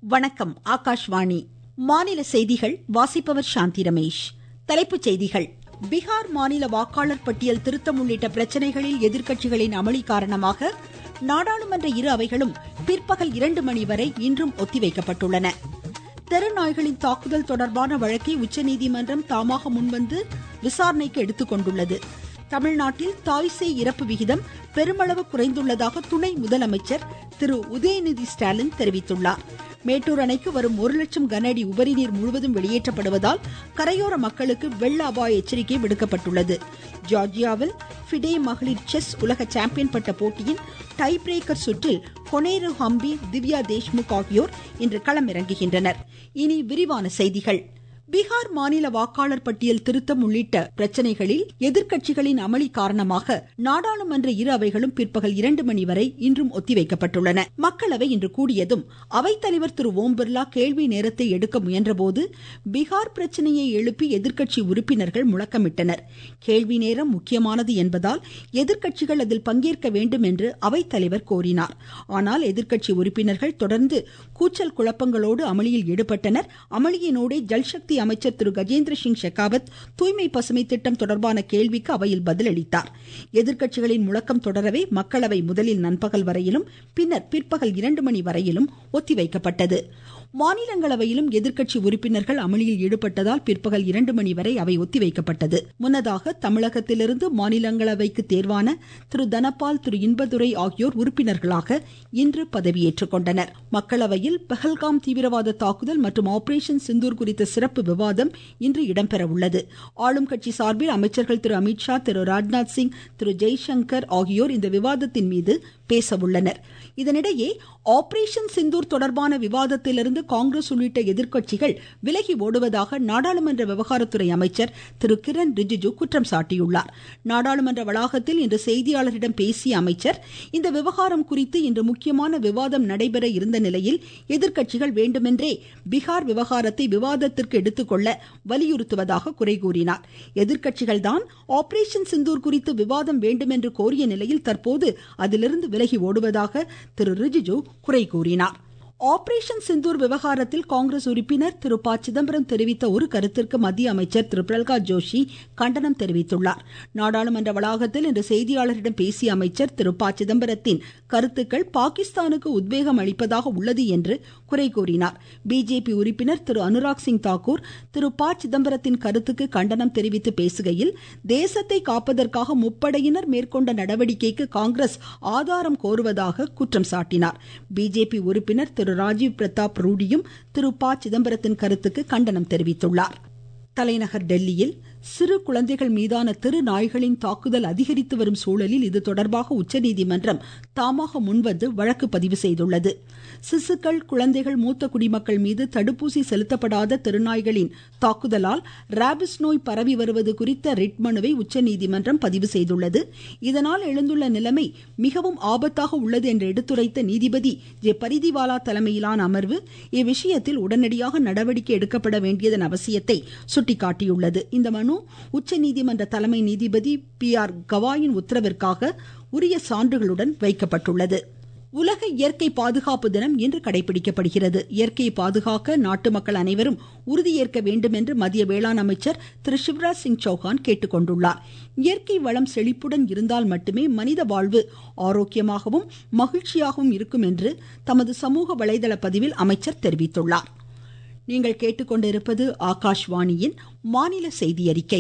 வணக்கம் ஆகாஷ்வாணி மாநில செய்திகள் வாசிப்பவர் சாந்தி ரமேஷ் தலைப்புச் செய்திகள் பீகார் மாநில வாக்காளர் பட்டியல் திருத்தம் உள்ளிட்ட பிரச்சனைகளில் எதிர்க்கட்சிகளின் அமளி காரணமாக நாடாளுமன்ற இரு அவைகளும் பிற்பகல் இரண்டு மணி வரை இன்றும் ஒத்திவைக்கப்பட்டுள்ளன தெருநாய்களின் தாக்குதல் தொடர்பான வழக்கை உச்சநீதிமன்றம் தாமாக முன்வந்து விசாரணைக்கு எடுத்துக்கொண்டுள்ளது தமிழ்நாட்டில் தாய்சேய் இறப்பு விகிதம் பெருமளவு குறைந்துள்ளதாக துணை முதலமைச்சர் திரு உதயநிதி ஸ்டாலின் தெரிவித்துள்ளார் மேட்டூர் அணைக்கு வரும் ஒரு லட்சம் கன அடி உபரிநீர் முழுவதும் வெளியேற்றப்படுவதால் கரையோர மக்களுக்கு வெள்ள அபாய எச்சரிக்கை விடுக்கப்பட்டுள்ளது ஜார்ஜியாவில் ஃபிடே மகளிர் செஸ் உலக சாம்பியன் பட்ட போட்டியின் டை பிரேக்கர் சுற்றில் கொனேரு ஹம்பி திவ்யா தேஷ்முக் ஆகியோர் இன்று களமிறங்குகின்றனர் இனி விரிவான செய்திகள் பீகார் மாநில வாக்காளர் பட்டியல் திருத்தம் உள்ளிட்ட பிரச்சனைகளில் எதிர்க்கட்சிகளின் அமளி காரணமாக நாடாளுமன்ற இரு அவைகளும் பிற்பகல் இரண்டு மணி வரை இன்றும் ஒத்திவைக்கப்பட்டுள்ளன மக்களவை இன்று கூடியதும் அவைத்தலைவர் திரு ஓம் பிர்லா கேள்வி நேரத்தை எடுக்க முயன்றபோது பீகார் பிரச்சனையை எழுப்பி எதிர்க்கட்சி உறுப்பினர்கள் முழக்கமிட்டனர் கேள்வி நேரம் முக்கியமானது என்பதால் எதிர்க்கட்சிகள் அதில் பங்கேற்க வேண்டும் என்று அவைத்தலைவர் கோரினார் ஆனால் எதிர்க்கட்சி உறுப்பினர்கள் தொடர்ந்து கூச்சல் குழப்பங்களோடு அமளியில் ஈடுபட்டனர் அமளியினோடே ஜல்சக்தி அமைச்சர் திரு கஜேந்திர சிங் ஷெகாவத் தூய்மை பசுமை திட்டம் தொடர்பான கேள்விக்கு அவையில் பதிலளித்தார் எதிர்க்கட்சிகளின் முழக்கம் தொடரவே மக்களவை முதலில் நண்பகல் வரையிலும் பின்னர் பிற்பகல் இரண்டு மணி வரையிலும் ஒத்திவைக்கப்பட்டது மாநிலங்களவையிலும் எதிர்க்கட்சி உறுப்பினர்கள் அமளியில் ஈடுபட்டதால் பிற்பகல் இரண்டு மணி வரை அவை ஒத்திவைக்கப்பட்டது முன்னதாக தமிழகத்திலிருந்து மாநிலங்களவைக்கு தேர்வான திரு தனபால் திரு இன்பதுரை ஆகியோர் உறுப்பினர்களாக இன்று பதவியேற்றுக் கொண்டனர் மக்களவையில் பஹல்காம் தீவிரவாத தாக்குதல் மற்றும் ஆபரேஷன் சிந்தூர் குறித்த சிறப்பு விவாதம் இன்று இடம்பெற உள்ளது ஆளும் கட்சி சார்பில் அமைச்சர்கள் திரு அமித்ஷா திரு ராஜ்நாத் சிங் திரு ஜெய்சங்கர் ஆகியோர் இந்த விவாதத்தின் மீது பேச உள்ளனர் இதனிடையே ஆபரேஷன் சிந்தூர் தொடர்பான விவாதத்திலிருந்து காங்கிரஸ் உள்ளிட்ட எதிர்க்கட்சிகள் விலகி ஓடுவதாக நாடாளுமன்ற விவகாரத்துறை அமைச்சர் திரு கிரண் ரிஜிஜு குற்றம் சாட்டியுள்ளார் நாடாளுமன்ற வளாகத்தில் இன்று செய்தியாளரிடம் பேசிய அமைச்சர் இந்த விவகாரம் குறித்து இன்று முக்கியமான விவாதம் நடைபெற இருந்த நிலையில் எதிர்க்கட்சிகள் வேண்டுமென்றே பீகார் விவகாரத்தை விவாதத்திற்கு எடுத்துக்கொள்ள வலியுறுத்துவதாக குறை கூறினார் எதிர்க்கட்சிகள் தான் ஆபரேஷன் சிந்தூர் குறித்து விவாதம் வேண்டும் என்று கோரிய நிலையில் தற்போது அதிலிருந்து விலகி ஓடுவதாக திரு ரிஜிஜு குறை கூறினார் ஆபரேஷன் சிந்தூர் விவகாரத்தில் காங்கிரஸ் உறுப்பினர் திரு ப சிதம்பரம் தெரிவித்த ஒரு கருத்திற்கு மத்திய அமைச்சர் திரு பிரல்காத் ஜோஷி கண்டனம் தெரிவித்துள்ளார் நாடாளுமன்ற வளாகத்தில் இன்று செய்தியாளரிடம் பேசிய அமைச்சர் திரு ப சிதம்பரத்தின் கருத்துக்கள் பாகிஸ்தானுக்கு உத்வேகம் அளிப்பதாக உள்ளது என்று குறை கூறினார் பிஜேபி உறுப்பினர் திரு அனுராக் சிங் தாக்கூர் திரு ப சிதம்பரத்தின் கருத்துக்கு கண்டனம் தெரிவித்து பேசுகையில் தேசத்தை காப்பதற்காக முப்படையினர் மேற்கொண்ட நடவடிக்கைக்கு காங்கிரஸ் ஆதாரம் கோருவதாக குற்றம் சாட்டினார் பிஜேபி உறுப்பினர் திரு ராஜீவ் பிரதாப் ரூடியும் திரு ப சிதம்பரத்தின் கருத்துக்கு கண்டனம் தெரிவித்துள்ளார் தலைநகர் டெல்லியில் சிறு குழந்தைகள் மீதான தெரு நாய்களின் தாக்குதல் அதிகரித்து வரும் சூழலில் இது தொடர்பாக உச்சநீதிமன்றம் தாமாக முன்வந்து வழக்கு பதிவு செய்துள்ளது சிசுக்கள் குழந்தைகள் மூத்த குடிமக்கள் மீது தடுப்பூசி செலுத்தப்படாத தெருநாய்களின் தாக்குதலால் ராபிஸ் நோய் பரவி வருவது குறித்த ரிட் மனுவை உச்சநீதிமன்றம் பதிவு செய்துள்ளது இதனால் எழுந்துள்ள நிலைமை மிகவும் ஆபத்தாக உள்ளது என்று எடுத்துரைத்த நீதிபதி ஜே பரிதிவாலா தலைமையிலான அமர்வு இவ்விஷயத்தில் உடனடியாக நடவடிக்கை எடுக்கப்பட வேண்டியதன் அவசியத்தை சுட்டிக்காட்டியுள்ளது இந்த மனு உச்சநீதிமன்ற தலைமை நீதிபதி பி ஆர் கவாயின் உத்தரவிற்காக உரிய சான்றுகளுடன் வைக்கப்பட்டுள்ளது உலக இயற்கை பாதுகாப்பு தினம் இன்று கடைபிடிக்கப்படுகிறது இயற்கையை பாதுகாக்க நாட்டு மக்கள் அனைவரும் உறுதியேற்க வேண்டும் என்று மத்திய வேளாண் அமைச்சர் திரு சிவராஜ் சிங் சௌஹான் கேட்டுக்கொண்டுள்ளார் இயற்கை வளம் செழிப்புடன் இருந்தால் மட்டுமே மனித வாழ்வு ஆரோக்கியமாகவும் மகிழ்ச்சியாகவும் இருக்கும் என்று தமது சமூக வலைதள பதிவில் அமைச்சர் தெரிவித்துள்ளார் நீங்கள் கேட்டுக்கொண்டிருப்பது ஆகாஷ்வாணியின் மாநில செய்தி அறிக்கை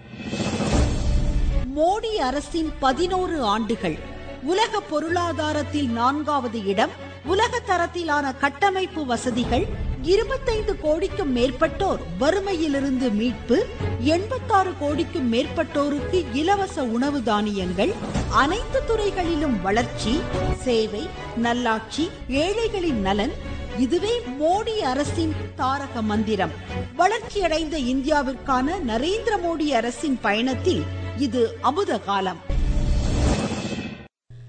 மோடி அரசின் பதினோரு ஆண்டுகள் உலக பொருளாதாரத்தில் நான்காவது இடம் உலக தரத்திலான கட்டமைப்பு வசதிகள் இருபத்தைந்து கோடிக்கும் மேற்பட்டோர் வறுமையிலிருந்து மீட்பு எண்பத்தாறு கோடிக்கும் மேற்பட்டோருக்கு இலவச உணவு தானியங்கள் அனைத்து துறைகளிலும் வளர்ச்சி சேவை நல்லாட்சி ஏழைகளின் நலன் இதுவே மோடி அரசின் தாரக மந்திரம் வளர்ச்சியடைந்த இந்தியாவிற்கான நரேந்திர மோடி அரசின் பயணத்தில் இது அமுத காலம்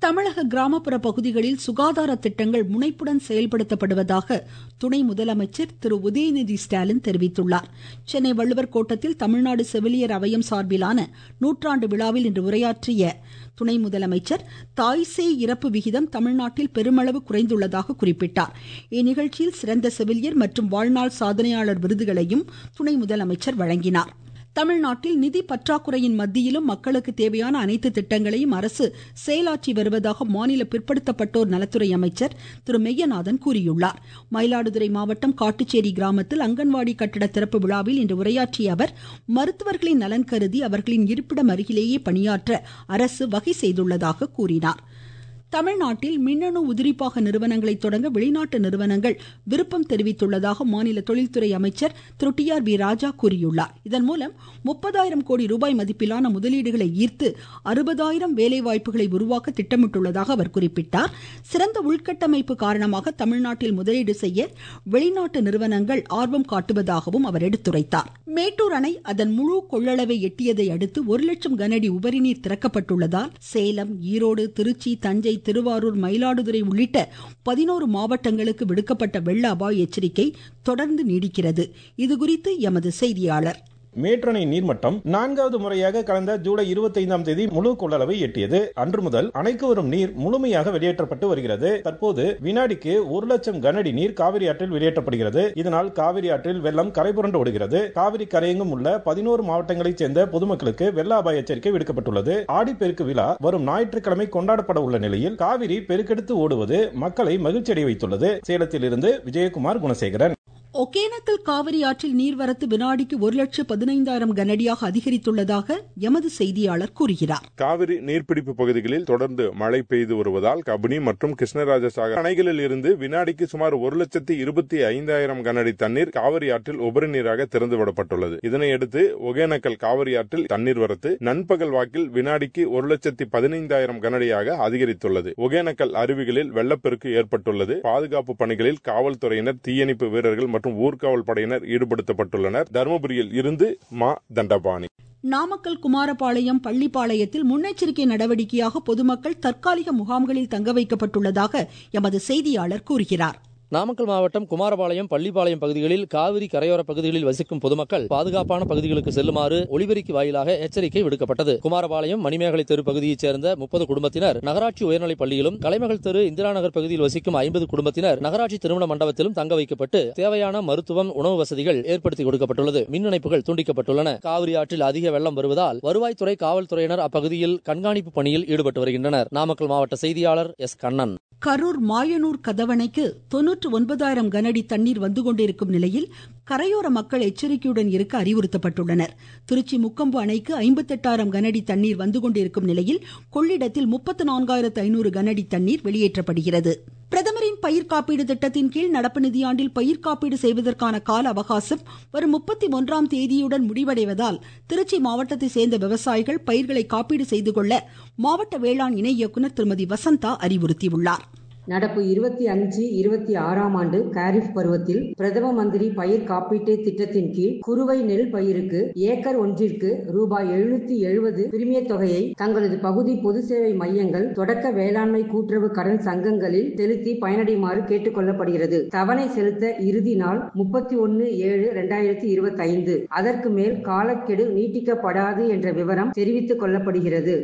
தமிழக கிராமப்புற பகுதிகளில் சுகாதார திட்டங்கள் முனைப்புடன் செயல்படுத்தப்படுவதாக துணை முதலமைச்சர் திரு உதயநிதி ஸ்டாலின் தெரிவித்துள்ளார் சென்னை வள்ளுவர் கோட்டத்தில் தமிழ்நாடு செவிலியர் அவையம் சார்பிலான நூற்றாண்டு விழாவில் இன்று உரையாற்றிய துணை முதலமைச்சர் தாய்சேய் இறப்பு விகிதம் தமிழ்நாட்டில் பெருமளவு குறைந்துள்ளதாக குறிப்பிட்டார் இந்நிகழ்ச்சியில் சிறந்த செவிலியர் மற்றும் வாழ்நாள் சாதனையாளர் விருதுகளையும் துணை முதலமைச்சர் வழங்கினார் தமிழ்நாட்டில் நிதி பற்றாக்குறையின் மத்தியிலும் மக்களுக்கு தேவையான அனைத்து திட்டங்களையும் அரசு செயலாற்றி வருவதாக மாநில பிற்படுத்தப்பட்டோர் நலத்துறை அமைச்சர் திரு மெய்யநாதன் கூறியுள்ளார் மயிலாடுதுறை மாவட்டம் காட்டுச்சேரி கிராமத்தில் அங்கன்வாடி கட்டட திறப்பு விழாவில் இன்று உரையாற்றிய அவர் மருத்துவர்களின் நலன் கருதி அவர்களின் இருப்பிடம் அருகிலேயே பணியாற்ற அரசு வகை செய்துள்ளதாக கூறினார் தமிழ்நாட்டில் மின்னணு உதிரிப்பாக நிறுவனங்களை தொடங்க வெளிநாட்டு நிறுவனங்கள் விருப்பம் தெரிவித்துள்ளதாக மாநில தொழில்துறை அமைச்சர் திரு டி ஆர் பி ராஜா கூறியுள்ளார் இதன் மூலம் முப்பதாயிரம் கோடி ரூபாய் மதிப்பிலான முதலீடுகளை ஈர்த்து அறுபதாயிரம் வேலைவாய்ப்புகளை உருவாக்க திட்டமிட்டுள்ளதாக அவர் குறிப்பிட்டார் சிறந்த உள்கட்டமைப்பு காரணமாக தமிழ்நாட்டில் முதலீடு செய்ய வெளிநாட்டு நிறுவனங்கள் ஆர்வம் காட்டுவதாகவும் அவர் எடுத்துரைத்தார் மேட்டூர் அணை அதன் முழு கொள்ளளவை எட்டியதை அடுத்து ஒரு லட்சம் கனஅடி உபரிநீர் திறக்கப்பட்டுள்ளதால் சேலம் ஈரோடு திருச்சி தஞ்சை திருவாரூர் மயிலாடுதுறை உள்ளிட்ட பதினோரு மாவட்டங்களுக்கு விடுக்கப்பட்ட வெள்ள அபாய எச்சரிக்கை தொடர்ந்து நீடிக்கிறது இதுகுறித்து எமது செய்தியாளர் மேற்றணை நீர்மட்டம் நான்காவது முறையாக கடந்த ஜூலை இருபத்தைந்தாம் தேதி முழு கொள்ளளவை எட்டியது அன்று முதல் அணைக்கு வரும் நீர் முழுமையாக வெளியேற்றப்பட்டு வருகிறது தற்போது வினாடிக்கு ஒரு லட்சம் கனஅடி நீர் காவிரி ஆற்றில் வெளியேற்றப்படுகிறது இதனால் காவிரி ஆற்றில் வெள்ளம் கரைபுரண்டு ஓடுகிறது காவிரி கரையெங்கும் உள்ள பதினோரு மாவட்டங்களைச் சேர்ந்த பொதுமக்களுக்கு வெள்ள அபாய எச்சரிக்கை விடுக்கப்பட்டுள்ளது ஆடிப்பெருக்கு விழா வரும் ஞாயிற்றுக்கிழமை கொண்டாடப்பட உள்ள நிலையில் காவிரி பெருக்கெடுத்து ஓடுவது மக்களை மகிழ்ச்சியடைய வைத்துள்ளது சேலத்திலிருந்து விஜயகுமார் குணசேகரன் ஒகேனக்கல் காவிரி ஆற்றில் நீர்வரத்து வினாடிக்கு ஒரு லட்சம் பதினைந்தாயிரம் கனஅடியாக அதிகரித்துள்ளதாக எமது செய்தியாளர் கூறுகிறார் காவிரி நீர்பிடிப்பு பகுதிகளில் தொடர்ந்து மழை பெய்து வருவதால் கபினி மற்றும் கிருஷ்ணராஜசாகர் அணைகளில் இருந்து வினாடிக்கு சுமார் ஒரு லட்சத்தி இருபத்தி ஐந்தாயிரம் கனஅடி தண்ணீர் காவிரி ஆற்றில் உபரி நீராக திறந்துவிடப்பட்டுள்ளது இதனையடுத்து ஒகேனக்கல் காவிரி ஆற்றில் தண்ணீர் வரத்து நண்பகல் வாக்கில் வினாடிக்கு ஒரு லட்சத்தி பதினைந்தாயிரம் கனஅடியாக அதிகரித்துள்ளது ஒகேனக்கல் அருவிகளில் வெள்ளப்பெருக்கு ஏற்பட்டுள்ளது பாதுகாப்பு பணிகளில் காவல்துறையினர் தீயணைப்பு வீரர்கள் மற்றும் ஊர்காவல் படையினர் ஈடுபடுத்தப்பட்டுள்ளனர் தருமபுரியில் இருந்து மா தண்டபாணி நாமக்கல் குமாரபாளையம் பள்ளிப்பாளையத்தில் முன்னெச்சரிக்கை நடவடிக்கையாக பொதுமக்கள் தற்காலிக முகாம்களில் தங்க வைக்கப்பட்டுள்ளதாக எமது செய்தியாளர் கூறுகிறார் நாமக்கல் மாவட்டம் குமாரபாளையம் பள்ளிப்பாளையம் பகுதிகளில் காவிரி கரையோர பகுதிகளில் வசிக்கும் பொதுமக்கள் பாதுகாப்பான பகுதிகளுக்கு செல்லுமாறு ஒளிபெருக்கி வாயிலாக எச்சரிக்கை விடுக்கப்பட்டது குமாரபாளையம் மணிமேகலை தெரு பகுதியைச் சேர்ந்த முப்பது குடும்பத்தினர் நகராட்சி உயர்நிலைப் பள்ளியிலும் கலைமகள் தெரு இந்திரா நகர் பகுதியில் வசிக்கும் ஐம்பது குடும்பத்தினர் நகராட்சி திருமண மண்டபத்திலும் தங்க வைக்கப்பட்டு தேவையான மருத்துவம் உணவு வசதிகள் ஏற்படுத்தி கொடுக்கப்பட்டுள்ளது மின் இணைப்புகள் துண்டிக்கப்பட்டுள்ளன காவிரி ஆற்றில் அதிக வெள்ளம் வருவதால் வருவாய்த்துறை காவல்துறையினர் அப்பகுதியில் கண்காணிப்பு பணியில் ஈடுபட்டு வருகின்றனர் நாமக்கல் மாவட்ட செய்தியாளர் எஸ் கண்ணன் கரூர் மாயனூர் கதவணைக்கு தொன்னூற்று ஒன்பதாயிரம் கனஅடி தண்ணீர் வந்து கொண்டிருக்கும் நிலையில் கரையோர மக்கள் எச்சரிக்கையுடன் இருக்க அறிவுறுத்தப்பட்டுள்ளனர் திருச்சி முக்கம்பு அணைக்கு ஐம்பத்தெட்டாயிரம் கனஅடி தண்ணீர் வந்து கொண்டிருக்கும் நிலையில் கொள்ளிடத்தில் முப்பத்து நான்காயிரத்து ஐநூறு கனஅடி தண்ணீர் வெளியேற்றப்படுகிறது பிரதமரின் பயிர் காப்பீடு திட்டத்தின் கீழ் நடப்பு நிதியாண்டில் பயிர் காப்பீடு செய்வதற்கான கால அவகாசம் வரும் முப்பத்தி ஒன்றாம் தேதியுடன் முடிவடைவதால் திருச்சி மாவட்டத்தை சேர்ந்த விவசாயிகள் பயிர்களை காப்பீடு செய்து கொள்ள மாவட்ட வேளாண் இணை இயக்குநர் திருமதி வசந்தா அறிவுறுத்தியுள்ளார் நடப்பு இருபத்தி அஞ்சு இருபத்தி ஆறாம் ஆண்டு காரிஃப் பருவத்தில் பிரதம மந்திரி பயிர் காப்பீட்டு திட்டத்தின் கீழ் குறுவை நெல் பயிருக்கு ஏக்கர் ஒன்றிற்கு ரூபாய் எழுநூத்தி எழுபது பிரிமிய தொகையை தங்களது பகுதி பொது சேவை மையங்கள் தொடக்க வேளாண்மை கூட்டுறவு கடன் சங்கங்களில் செலுத்தி பயனடையுமாறு கேட்டுக் கொள்ளப்படுகிறது தவணை செலுத்த இறுதி நாள் முப்பத்தி ஒன்னு ஏழு இரண்டாயிரத்தி இருபத்தி ஐந்து அதற்கு மேல் காலக்கெடு நீட்டிக்கப்படாது என்ற விவரம் தெரிவித்துக் கொள்ளப்படுகிறது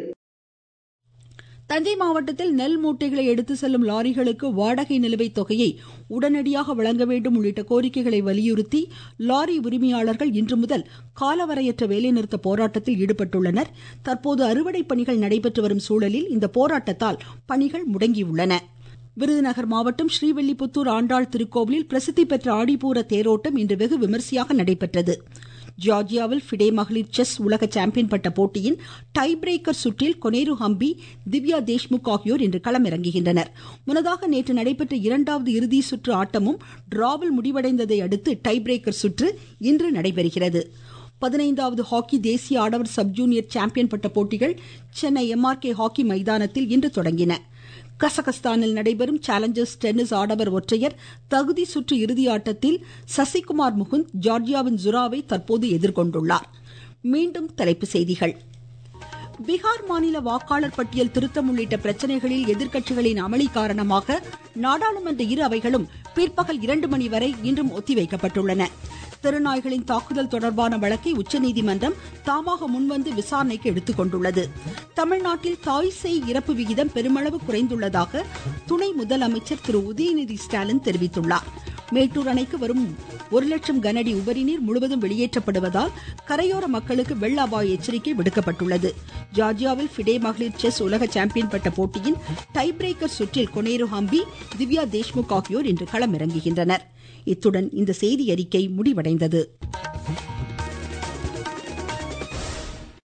தஞ்சை மாவட்டத்தில் நெல் மூட்டைகளை எடுத்து செல்லும் லாரிகளுக்கு வாடகை நிலுவைத் தொகையை உடனடியாக வழங்க வேண்டும் உள்ளிட்ட கோரிக்கைகளை வலியுறுத்தி லாரி உரிமையாளர்கள் இன்று முதல் காலவரையற்ற வேலைநிறுத்த போராட்டத்தில் ஈடுபட்டுள்ளனர் தற்போது அறுவடை பணிகள் நடைபெற்று வரும் சூழலில் இந்த போராட்டத்தால் பணிகள் முடங்கியுள்ளன விருதுநகர் மாவட்டம் ஸ்ரீவில்லிபுத்தூர் ஆண்டாள் திருக்கோவிலில் பிரசித்தி பெற்ற ஆடிப்பூர தேரோட்டம் இன்று வெகு விமர்சையாக நடைபெற்றது ஜார்ஜியாவில் ஃபிடே மகளிர் செஸ் உலக சாம்பியன் பட்ட போட்டியின் டை பிரேக்கர் சுற்றில் கொனேரு ஹம்பி திவ்யா தேஷ்முக் ஆகியோர் இன்று களமிறங்குகின்றனர் முன்னதாக நேற்று நடைபெற்ற இரண்டாவது இறுதி சுற்று ஆட்டமும் டிராவில் முடிவடைந்ததை அடுத்து டை பிரேக்கர் சுற்று இன்று நடைபெறுகிறது பதினைந்தாவது ஹாக்கி தேசிய ஆடவர் சப் ஜூனியர் சாம்பியன் பட்ட போட்டிகள் சென்னை எம்ஆர்கே ஹாக்கி மைதானத்தில் இன்று தொடங்கின கசகஸ்தானில் நடைபெறும் சேலஞ்சர்ஸ் டென்னிஸ் ஆடவர் ஒற்றையர் தகுதி சுற்று இறுதி ஆட்டத்தில் சசிகுமார் முகுந்த் ஜார்ஜியாவின் ஜுராவை தற்போது எதிர்கொண்டுள்ளார் மீண்டும் தலைப்புச் செய்திகள் பீகார் மாநில வாக்காளர் பட்டியல் திருத்தம் உள்ளிட்ட பிரச்சனைகளில் எதிர்க்கட்சிகளின் அமளி காரணமாக நாடாளுமன்ற இரு அவைகளும் பிற்பகல் இரண்டு மணி வரை இன்றும் ஒத்திவைக்கப்பட்டுள்ளன திருநாய்களின் தாக்குதல் தொடர்பான வழக்கை உச்சநீதிமன்றம் தாமாக முன்வந்து விசாரணைக்கு எடுத்துக் கொண்டுள்ளது தமிழ்நாட்டில் தாய் சேய் இறப்பு விகிதம் பெருமளவு குறைந்துள்ளதாக துணை முதலமைச்சர் திரு உதயநிதி ஸ்டாலின் தெரிவித்துள்ளார் மேட்டூர் அணைக்கு வரும் ஒரு லட்சம் கனஅடி உபரிநீர் முழுவதும் வெளியேற்றப்படுவதால் கரையோர மக்களுக்கு வெள்ள அபாய எச்சரிக்கை விடுக்கப்பட்டுள்ளது ஜார்ஜியாவில் ஃபிடே மகளிர் செஸ் உலக சாம்பியன் பட்ட போட்டியின் டை பிரேக்கர் சுற்றில் கொனேரு ஹம்பி திவ்யா தேஷ்முக் ஆகியோர் இன்று களமிறங்குகின்றனர் இத்துடன் இந்த செய்தி அறிக்கை முடிவடைந்தது